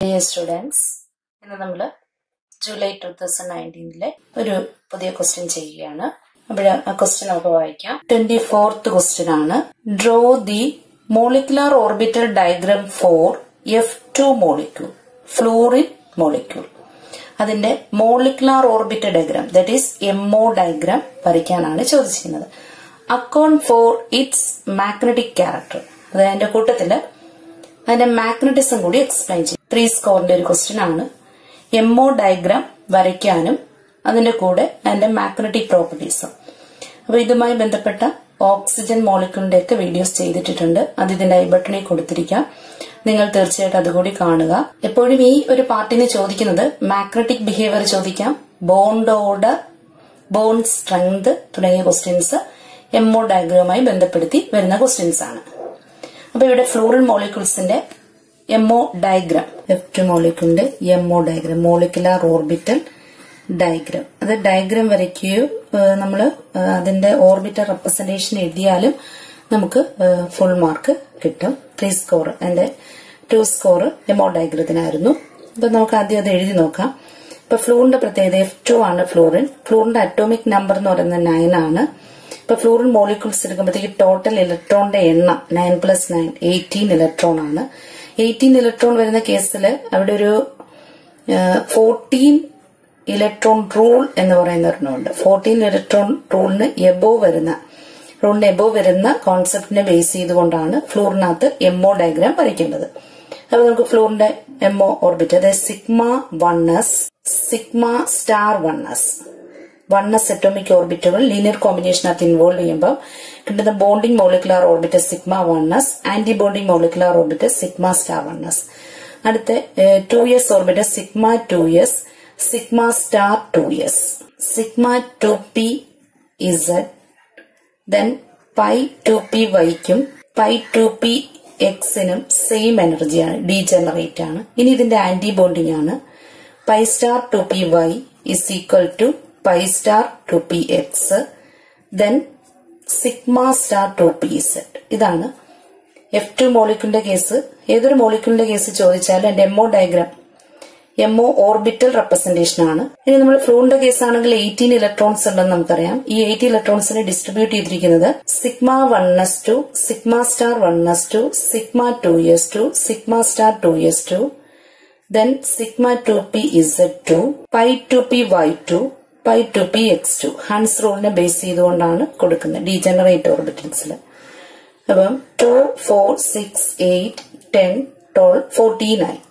dear students ഇന്ന് നമ്മൾ July two thousand നയൻറ്റീനിലെ ഒരു പുതിയ ക്വസ്റ്റ്യൻ ചെയ്യുകയാണ് അപ്പോൾ ആ ക്വസ്റ്റ്യൻ നമുക്ക് വായിക്കാം ട്വന്റി ഫോർത്ത് ക്വസ്റ്റ്യൻ ആണ് draw the molecular orbital diagram for F two molecule fluorine molecule അതിന്റെ molecular orbital diagram that is MO diagram വരയ്ക്കാനാണ് ചോദിച്ചിരുന്നത് account for its magnetic character അത് അതിന്റെ കൂട്ടത്തില് അതിന്റെ മാഗ്നറ്റിസം കൂടി എക്സ്പ്ലെയിൻ ചെയ്യും ത്രീ സ്കോറിന്റെ ഒരു ക്വസ്റ്റ്യൻ ആണ് എംഒ ഡയഗ്രാം വരയ്ക്കാനും അതിന്റെ കൂടെ അതിന്റെ മാഗ്നറ്റിക് പ്രോപ്പർട്ടീസും അപ്പൊ ഇതുമായി ബന്ധപ്പെട്ട ഓക്സിജൻ മോളിക്യൂളിന്റെ ഒക്കെ വീഡിയോസ് ചെയ്തിട്ടുണ്ട് അത് ഇതിന്റെ ഐ ബട്ടണിൽ കൊടുത്തിരിക്കാം നിങ്ങൾ തീർച്ചയായിട്ടും അതുകൂടി കാണുക എപ്പോഴും ഈ ഒരു പാർട്ടിന് ചോദിക്കുന്നത് മാഗ്നറ്റിക് ബിഹേവിയർ ചോദിക്കാം ബോണ്ട് ഓർഡർ ബോൺ സ്ട്രെങ്ത് തുടങ്ങിയ ക്വസ്റ്റ്യൻസ് എംഒ ഡയഗ്രവുമായി ബന്ധപ്പെടുത്തി വരുന്ന ക്വസ്റ്റ്യൻസ് ആണ് അപ്പൊ ഇവിടെ ഫ്ലൂറൽ മോളിക്യൂൾസിന്റെ എംഒ ഡയഗ്രാം എഫ് ടു മോളിക്യൂളിന്റെ MO diagram molecular orbital diagram അത് ഡയഗ്രാം വരയ്ക്കുകയോ നമ്മൾ അതിന്റെ ഓർബിറ്റൽ റെപ്രസെന്റേഷൻ എഴുതിയാലും നമുക്ക് ഫുൾ മാർക്ക് കിട്ടും ത്രീ സ്കോർ അതിന്റെ ടു സ്കോർ എമോ ഡയഗ്രത്തിനായിരുന്നു അപ്പൊ നമുക്ക് ആദ്യം അത് എഴുതി നോക്കാം ഇപ്പൊ ഫ്ലൂറിന്റെ പ്രത്യേകത എഫ് ടു ആണ് ഫ്ലൂറിൻ ഫ്ലൂറിന്റെ അറ്റോമിക് നമ്പർ എന്ന് പറയുന്നത് നയൻ ആണ് ഇപ്പൊ ഫ്ലൂറിൻ മോളിക്യൂൾസ് എടുക്കുമ്പോഴത്തേക്ക് ടോട്ടൽ ഇലക്ട്രോണിന്റെ എണ്ണം nine plus nine eighteen electron ആണ് എയ്റ്റീൻ ഇലക്ട്രോൺ വരുന്ന കേസിൽ അവിടെ ഒരു ഫോർട്ടീൻ ഇലക്ട്രോൺ റൂൾ എന്ന് പറയുന്ന ഒരെണ്ണമുണ്ട് ഫോർട്ടീൻ ഇലക്ട്രോൺ റൂളിന് എബോ വരുന്ന റൂളിന് എബോ വരുന്ന കോൺസെപ്റ്റിനെ ബേസ് ചെയ്തുകൊണ്ടാണ് ഫ്ലൂറിനകത്ത് എംഒ ഡയഗ്രാം വരയ്ക്കേണ്ടത് അപ്പൊ നമുക്ക് ഫ്ലൂറിന്റെ എംഒ ഓർബിറ്റ് അതായത് sigma one S sigma star one S one S atomic ഓർബിറ്റുകൾ ലീനിയർ കോമ്പിനേഷനകത്ത് ഇൻവോൾവ് ചെയ്യുമ്പോൾ കിട്ടുന്ന bonding molecular orbit sigma one S anti bonding molecular orbit sigma star one S അടുത്ത two S orbit sigma two S sigma star two S sigma two P Z then pi two P വൈക്കും pi two P എക്സിനും same എനർജിയാണ് degenerate ആണ് ഇനി ഇതിന്റെ anti bonding ആണ് pi star two P Y is equal to pi star two P X then sigma star two P Z ഇതാണ് F two മോളിക്യൂളിന്റെ case ഏതൊരു മോളിക്യൂളിന്റെ കേസ് ചോദിച്ചാലും എന്റെ MO diagram MO orbital representation ആണ് ഇനി നമ്മൾ ഫ്ലൂറിന്റെ കേസ് ആണെങ്കിൽ എയ്റ്റീൻ ഇലക്ട്രോൺസ് ഉണ്ടെന്ന് നമുക്കറിയാം ഈ എയ്റ്റ് ഇലക്ട്രോൺസിനെ ഡിസ്ട്രിബ്യൂട്ട് ചെയ്തിരിക്കുന്നത് sigma one S two sigma star one S two sigma two S two sigma star two S two then sigma two P Z two pi two P Y two pi two P X two Hund's rule base ചെയ്തുകൊണ്ടാണ് കൊടുക്കുന്നത് degenerate ഓർബിറ്റൽസിൽ അപ്പം two four six eight ten twelve fourteen ആയി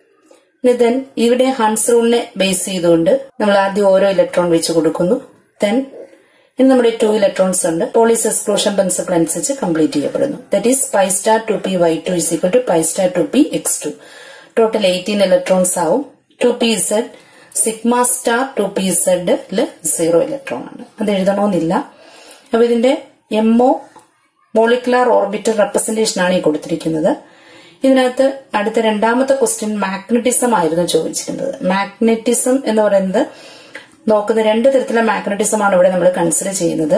then ഇവിടെ Hund's rule base ചെയ്തുകൊണ്ട് നമ്മൾ ആദ്യം ഓരോ ഇലക്ട്രോൺ വെച്ച് കൊടുക്കുന്നു ദെൻ ഇനി നമ്മുടെ ടു ഇലക്ട്രോൺസ് ഉണ്ട് പോളീസ് എക്സ്ക്ലൂഷൻ പ്രിൻസിപ്പിൾ അനുസരിച്ച് കംപ്ലീറ്റ് ചെയ്യപ്പെടുന്നു that is pi star two P Y two is equal to pi star two P X two total eighteen electrons ആവും two P Z sigma star two P സെഡില് zero electron ആണ് അത് എഴുതണമെന്നില്ല അപ്പൊ ഇതിന്റെ MO molecular orbital representation ആണ് ഈ കൊടുത്തിരിക്കുന്നത് ഇതിനകത്ത് അടുത്ത രണ്ടാമത്തെ ക്വസ്റ്റ്യൻ മാഗ്നറ്റിസം ആയിരുന്നു ചോദിച്ചിരുന്നത് മാഗ്നറ്റിസം എന്ന് പറയുന്നത് നോക്കുന്ന രണ്ട് തരത്തിലുള്ള മാഗ്നറ്റിസം ആണ് ഇവിടെ നമ്മൾ കൺസിഡർ ചെയ്യുന്നത്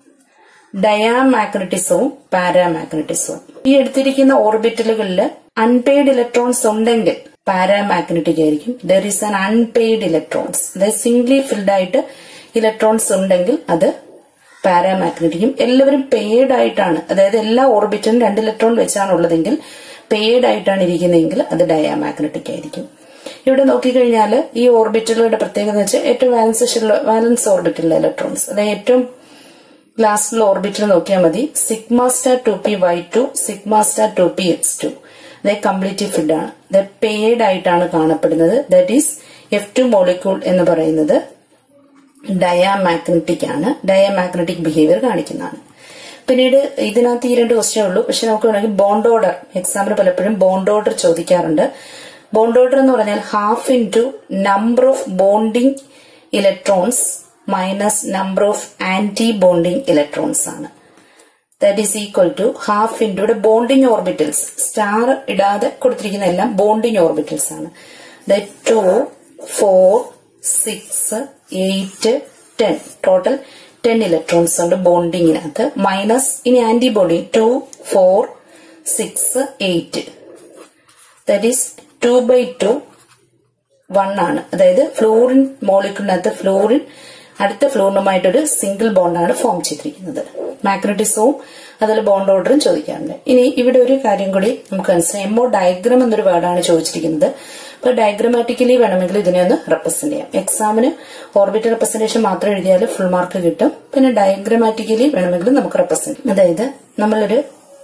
ഡയാമാഗ്നറ്റിസവും പാരാമാഗ്നറ്റിസവും ഈ എടുത്തിരിക്കുന്ന ഓർബിറ്റലുകളിൽ അൺപെയ്ഡ് ഇലക്ട്രോൺസ് ഉണ്ടെങ്കിൽ പാരാമാഗ്നറ്റിക് ആയിരിക്കും there is an unpaired electrons അതായത് സിംഗ്ലി ഫിൽഡ് ആയിട്ട് ഇലക്ട്രോൺസ് ഉണ്ടെങ്കിൽ അത് പാരാമാഗ്നറ്റിക്കും എല്ലാവരും പെയ്ഡ് ആയിട്ടാണ് അതായത് എല്ലാ ഓർബിറ്റിലും രണ്ട് ഇലക്ട്രോൺ വെച്ചാണ് ഉള്ളതെങ്കിൽ പെയ്ഡ് ആയിട്ടാണ് ഇരിക്കുന്നതെങ്കിൽ അത് ഡയാമാഗ്നറ്റിക് ആയിരിക്കും ഇവിടെ നോക്കിക്കഴിഞ്ഞാൽ ഈ ഓർബിറ്റലുകളുടെ പ്രത്യേകത വെച്ചാൽ ഏറ്റവും വാലൻസ് വാലൻസ് ഓർബിറ്റലിലെ ഇലക്ട്രോൺസ് അതായത് ഏറ്റവും ലാസ്റ്റിലുള്ള ഓർബിറ്റൽ നോക്കിയാൽ മതി sigma star two P Y two sigma star two P X two അതായത് കംപ്ലീറ്റ് ഫിഡ് ആണ് അത് പെയ്ഡ് ആയിട്ടാണ് കാണപ്പെടുന്നത് that is F two molecule എന്ന് പറയുന്നത് ഡയാമാഗ്നറ്റിക് ആണ് ഡയാമാഗ്നറ്റിക് ബിഹേവിയർ കാണിക്കുന്നതാണ് പിന്നീട് ഇതിനകത്ത് ഈ രണ്ട് ക്വസ്റ്റ്യൻ ഉള്ളൂ പക്ഷെ നമുക്ക് വേണമെങ്കിൽ ബോണ്ട് ഓർഡർ എക്സാമിന് പലപ്പോഴും ബോണ്ട് ഓർഡർ ചോദിക്കാറുണ്ട് ബോണ്ട് ഓർഡർ എന്ന് പറഞ്ഞാൽ half into number of bonding electrons minus number of anti bonding electrons ആണ് that is equal to half into ഇവിടെ ബോണ്ടിങ് ഓർബിറ്റൽസ് സ്റ്റാർ ഇടാതെ കൊടുത്തിരിക്കുന്ന എല്ലാം ബോണ്ടിങ് ഓർബിറ്റൽസ് ആണ് two four six eight ten total ten electrons ഉണ്ട് ബോണ്ടിങ്ങിനകത്ത് minus ഇനി anti bonding two four six eight that is two by two one ആണ് അതായത് ഫ്ലോറിൻ മോളിക്യൂളിനകത്ത് ഫ്ലോറിൻ അടുത്ത ഫ്ലോറിനുമായിട്ടൊരു സിംഗിൾ ബോണ്ടാണ് ഫോം ചെയ്തിരിക്കുന്നത് മാഗ്നറ്റിസവും അതുപോലെ ബോണ്ട് ഓർഡറും ചോദിക്കാറുണ്ട് ഇനി ഇവിടെ ഒരു കാര്യം കൂടി നമുക്ക് മനസ്സിലായി എമ്മോ ഡയഗ്രാം എന്നൊരു വേർഡാണ് ചോദിച്ചിരിക്കുന്നത് അപ്പൊ ഡയഗ്രമാറ്റിക്കലി വേണമെങ്കിൽ ഇതിനെ ഒന്ന് റെപ്രസെന്റ് ചെയ്യാം എക്സാമിന് ഓർബിറ്റൽ റെപ്രസെന്റേഷൻ മാത്രം എഴുതിയാൽ ഫുൾ മാർക്ക് കിട്ടും പിന്നെ ഡയഗ്രമാറ്റിക്കലി വേണമെങ്കിൽ നമുക്ക് റെപ്രസെന്റ് ചെയ്യാം അതായത് നമ്മളൊരു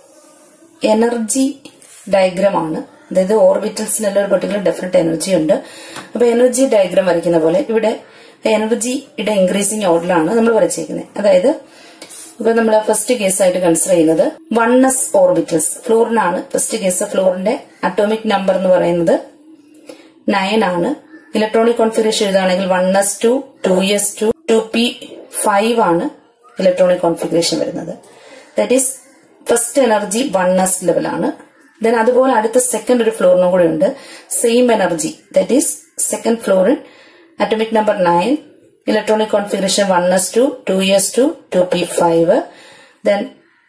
എനർജി ഡയഗ്രാം ആണ് അതായത് ഓർബിറ്റൽസിനെല്ലാം ഒരു പെർട്ടിക്കുലർ ഡെഫിനറ്റ് എനർജി ഉണ്ട് അപ്പൊ എനർജി ഡയഗ്രാം വരയ്ക്കുന്ന പോലെ ഇവിടെ എനർജിയുടെ ഇൻക്രീസിങ് ഓർഡറിലാണ് നമ്മൾ വരച്ചിരിക്കുന്നത് അതായത് ഇപ്പൊ നമ്മൾ ഫസ്റ്റ് കേസ് ആയിട്ട് കൺസിഡർ ചെയ്യുന്നത് വൺ എസ് ഓർബിറ്റൽസ് ഫ്ലോറിനാണ് ഫസ്റ്റ് കേസ് ഫ്ലോറിന്റെ അറ്റോമിക് നമ്പർ എന്ന് പറയുന്നത് നയൻ ആണ് ഇലക്ട്രോണിക് കോൺഫിഗറേഷൻ എഴുതുകയാണെങ്കിൽ one S two two S two two p five ആണ് ഇലക്ട്രോണിക് കോൺഫിഗറേഷൻ വരുന്നത് that is first energy one s ലെവലാണ് ദെൻ അതുപോലെ അടുത്ത സെക്കൻഡ് ഒരു ഫ്ലോറിനും കൂടെ ഉണ്ട് same energy that is second fluorine atomic number nine electronic configuration one S two two S two two p five then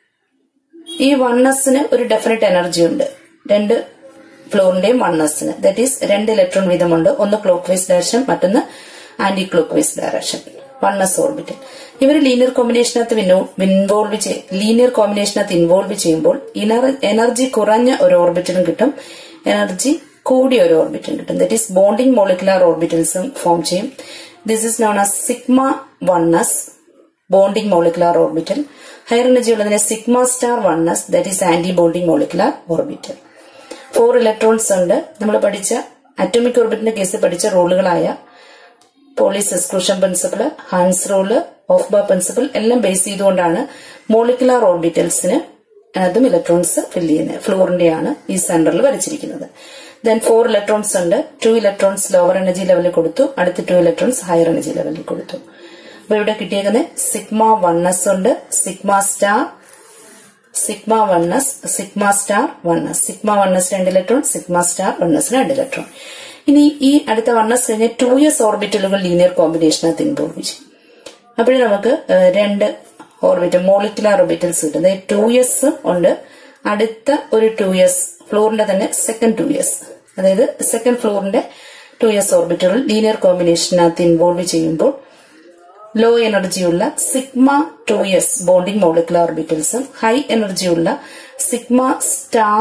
ഈ one എസിന് ഒരു ഡെഫിനറ്റ് എനർജി ഉണ്ട് രണ്ട് ഫ്ലോറിന്റെയും വൺ എസിന് ദാറ്റ് ഈസ് രണ്ട് ഇലക്ട്രോൺ വീതമുണ്ട് ഒന്ന് ക്ലോക്ക് വൈസ് ഡയറക്ഷൻ മറ്റൊന്ന് anti clockwise direction one s orbital ഇവർ ലീനിയർ കോമ്പിനേഷനകത്ത് ഇൻവോൾവ് ലീനിയർ കോമ്പിനേഷനകത്ത് ഇൻവോൾവ് ചെയ്യുമ്പോൾ എനർജി കുറഞ്ഞ ഒരു ഓർബിറ്റലും കിട്ടും എനർജി കൂടിയ ഒരു ഓർബിറ്റലും കിട്ടും ദറ്റ് ഈസ് ബോണ്ടിങ് മോളിക്കുലാർ ഓർബിറ്റൽസും ഫോം ചെയ്യും this is known as sigma one s bonding molecular orbital higher energy ഉള്ളതിനെ sigma star one s that is anti bonding molecular orbital four electrons ഉണ്ട് നമ്മൾ പഠിച്ച അറ്റോമിക് ഓർബിറ്റിന്റെ കേസിൽ പഠിച്ച റൂളുകളായ Pauli's exclusion principle Hund's rule of ബ principle എല്ലാം ബേസ് ചെയ്തുകൊണ്ടാണ് മോളിക്കുലാർ ഓർബിറ്റൽസിന് അതും ഇലക്ട്രോൺസ് ഫില്ല് ചെയ്യുന്നത് ഫ്ലോറിന്റെയാണ് ഈ സെന്ററിൽ വരച്ചിരിക്കുന്നത് ദെൻ ഫോർ ഇലക്ട്രോൺസ് ഉണ്ട് ടു ഇലക്ട്രോൺസ് ലോവർ എനർജി ലെവലിൽ കൊടുത്തു അടുത്ത ടു ഇലക്ട്രോൺസ് ഹയർ എനർജി ലെവലിൽ കൊടുത്തു അപ്പൊ ഇവിടെ കിട്ടിയേക്കുന്നത് സിഗ്മ വൺ എസ് ഉണ്ട് sigma star sigma one S sigma star one S sigma one s രണ്ട് electron sigma star one s രണ്ട് ഇലക്ട്രോൺ ഇനി ഈ അടുത്ത വൺ എസ് കഴിഞ്ഞ ടു എസ് ഓർബിറ്റലുകൾ ലീനിയർ കോമ്പിനേഷനകത്ത് ഇൻവോൾവ് ചെയ്യും അപ്പോഴും നമുക്ക് രണ്ട് ഓർബിറ്റൽ മോളിക്കുലാർ ഓർബിറ്റൽസ് കിട്ടും അതായത് ടു എസ് ഉണ്ട് അടുത്ത ഒരു ടു എസ് ഫ്ലോറിന്റെ തന്നെ സെക്കൻഡ് ടു എസ് അതായത് സെക്കൻഡ് ഫ്ലോറിന്റെ ടു എസ് ഓർബിറ്റലുകൾ ലീനിയർ കോമ്പിനേഷനകത്ത് ഇൻവോൾവ് ചെയ്യുമ്പോൾ ലോ എനർജിയുള്ള sigma two s bonding molecular ഓർബിറ്റൽസും ഹൈ എനർജിയുള്ള sigma star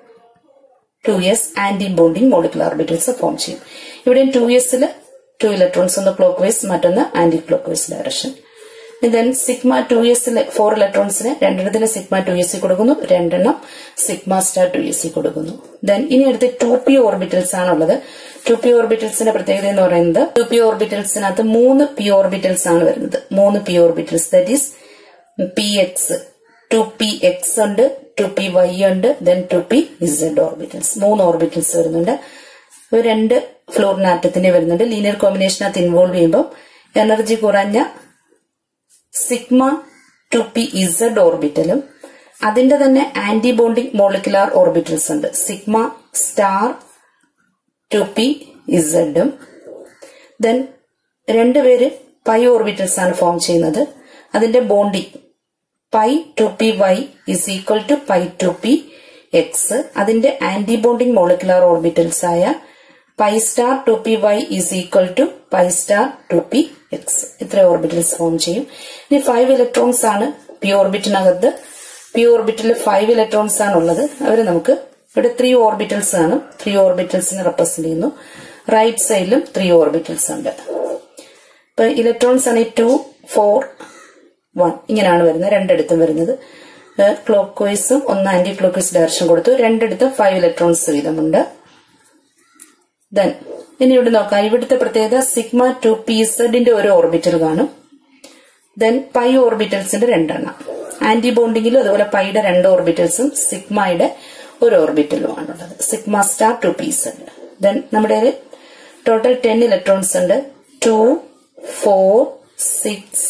two s anti bonding molecular orbitals form ചെയ്യും ഇവിടെ ടു എസിൽ ടു ഇലക്ട്രോൺസ് ഒന്ന് ക്ലോക്ക് വൈസ് മറ്റൊന്ന് anti clockwise direction then sigma two എസിലെ ഫോർ ഇലക്ട്രോൺസിന് രണ്ടെണ്ണത്തിന് സിഗ്മ ടു എസ് കൊടുക്കുന്നു രണ്ടെണ്ണം സിഗ്മ സ്റ്റാർ ടു എസ് കൊടുക്കുന്നു ദെൻ ഇനി അടുത്ത് ടു പി ഓർബിറ്റൽസ് ആണുള്ളത് ടു പി ഓർബിറ്റൽസിന്റെ പ്രത്യേകത എന്ന് പറയുന്നത് ടു പി ഓർബിറ്റൽസിനകത്ത് മൂന്ന് പി ഓർബിറ്റൽസ് ആണ് വരുന്നത് മൂന്ന് p orbitals that is p X two P x ഉണ്ട് ടു പി വൈ ഉണ്ട് then two P z orbitals മൂന്ന് ഓർബിറ്റൽസ് വരുന്നുണ്ട് ഇവ രണ്ട് ഫ്ലോറിനാറ്റത്തിന്റെ വരുന്നുണ്ട് ലീനിയർ കോമ്പിനേഷനകത്ത് ഇൻവോൾവ് ചെയ്യുമ്പോൾ എനർജി കുറഞ്ഞ സിഗ്മ ടു പി ഇസഡ് ഓർബിറ്റലും അതിന്റെ തന്നെ ആന്റി ബോണ്ടിങ് മോളിക്കുലാർ ഓർബിറ്റൽസ് ഉണ്ട് സിഗ്മ സ്റ്റാർ ടു പി ഇസഡും ദെൻ രണ്ടുപേര് പൈ ഓർബിറ്റൽസ് ആണ് ഫോം ചെയ്യുന്നത് അതിന്റെ bonding pi two P Y is equal to pi two P x അതിന്റെ ആന്റി ബോണ്ടിങ് മോളിക്കുലാർ ഓർബിറ്റൽസ് ആയ pi star two P Y is equal to pi star two P x ഇത്ര orbitals form ചെയ്യും ഇനി five electrons ആണ് p ഓർബിറ്റിനകത്ത് p ഓർബിറ്റിൽ five electrons ആണ് ഉള്ളത് അവര് നമുക്ക് ഇവിടെ ത്രീ ഓർബിറ്റൽസ് ആണ് ത്രീ ഓർബിറ്റൽസിനെ റെപ്രസെന്റ് ചെയ്യുന്നു റൈറ്റ് സൈഡിലും ത്രീ ഓർബിറ്റൽസ് ഉണ്ട് ഇപ്പൊ ഇലക്ട്രോൺസ് ആണ് ടു ഫോർ വൺ ഇങ്ങനെയാണ് വരുന്നത് രണ്ടിടത്തും വരുന്നത് ക്ലോക്ക് വൈസും ഒന്ന് ആന്റി ക്ലോക്ക് വൈസ് ഡയറക്ഷൻ കൊടുത്തു രണ്ടിടത്തും ഫൈവ് ഇലക്ട്രോൺസ് വീതമുണ്ട് ദെൻ ഇനി ഇവിടെ നോക്കാം ഇവിടുത്തെ പ്രത്യേകത സിഗ്മ ടു പി സെഡിന്റെ ഒരു ഓർബിറ്റൽ കാണും ദെൻ പൈ ഓർബിറ്റൽസിന്റെ രണ്ടെണ്ണം ആന്റി ബോണ്ടിങ്ങിലും അതുപോലെ പൈയുടെ രണ്ട് ഓർബിറ്റൽസും സിഗ്മയുടെ ഒരു ഓർബിറ്റലും ആണുള്ളത് sigma star two P z then നമ്മുടെ ടോട്ടൽ ടെൻ ഇലക്ട്രോൺസ് ഉണ്ട് two four six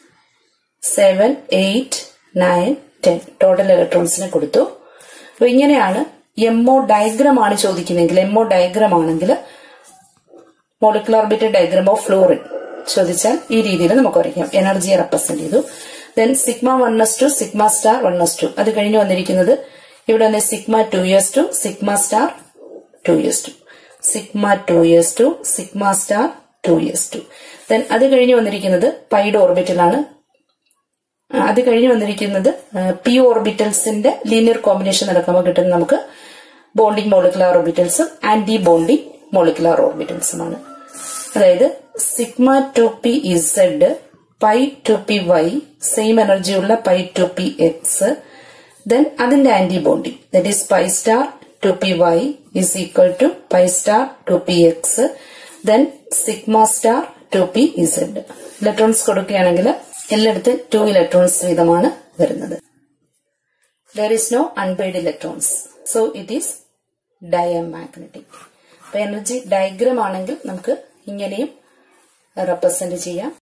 seven eight nine ten total ഇലക്ട്രോൺസിനെ കൊടുത്തു അപ്പൊ ഇങ്ങനെയാണ് എംഒ ഡയഗ്രാം ആണ് ചോദിക്കുന്നതെങ്കിൽ എംഒ ഡയഗ്രാം ആണെങ്കിൽ molecular orbital diagram of fluorine ചോദിച്ചാൽ ഈ രീതിയിൽ നമുക്ക് വരയ്ക്കാം എനർജിയെ റെപ്രസെന്റ് ചെയ്തു then sigma one S two sigma star one S two അത് കഴിഞ്ഞ് വന്നിരിക്കുന്നത് ഇവിടെ വന്ന് sigma two S two sigma star two S two sigma two S two sigma star two S two then അത് കഴിഞ്ഞ് വന്നിരിക്കുന്നത് പൈഡ് ഓർബിറ്റലാണ് അത് കഴിഞ്ഞ് വന്നിരിക്കുന്നത് പി ഓർബിറ്റൽസിന്റെ ലീനിയർ കോമ്പിനേഷൻ നടക്കുമ്പോൾ കിട്ടുന്ന നമുക്ക് ബോണ്ടിങ് മോളിക്കുലാർ ഓർബിറ്റൽസും ആന്റി ബോണ്ടിങ് മോളിക്കുലാർ ഓർബിറ്റൽസുമാണ് അതായത് sigma two P z pi two P y same energy ഉള്ള pi two P X then അതിന്റെ anti bonding that is pi star two P y is equal to pi star two P X then sigma star two P z electrons കൊടുക്കുകയാണെങ്കിൽ എല്ലായിടത്തും two electrons വീതമാണ് വരുന്നത് there is no unpaired electrons so it is diamagnetic അപ്പൊ energy diagram ആണെങ്കിൽ നമുക്ക് ഇങ്ങനെയും represent ചെയ്യാം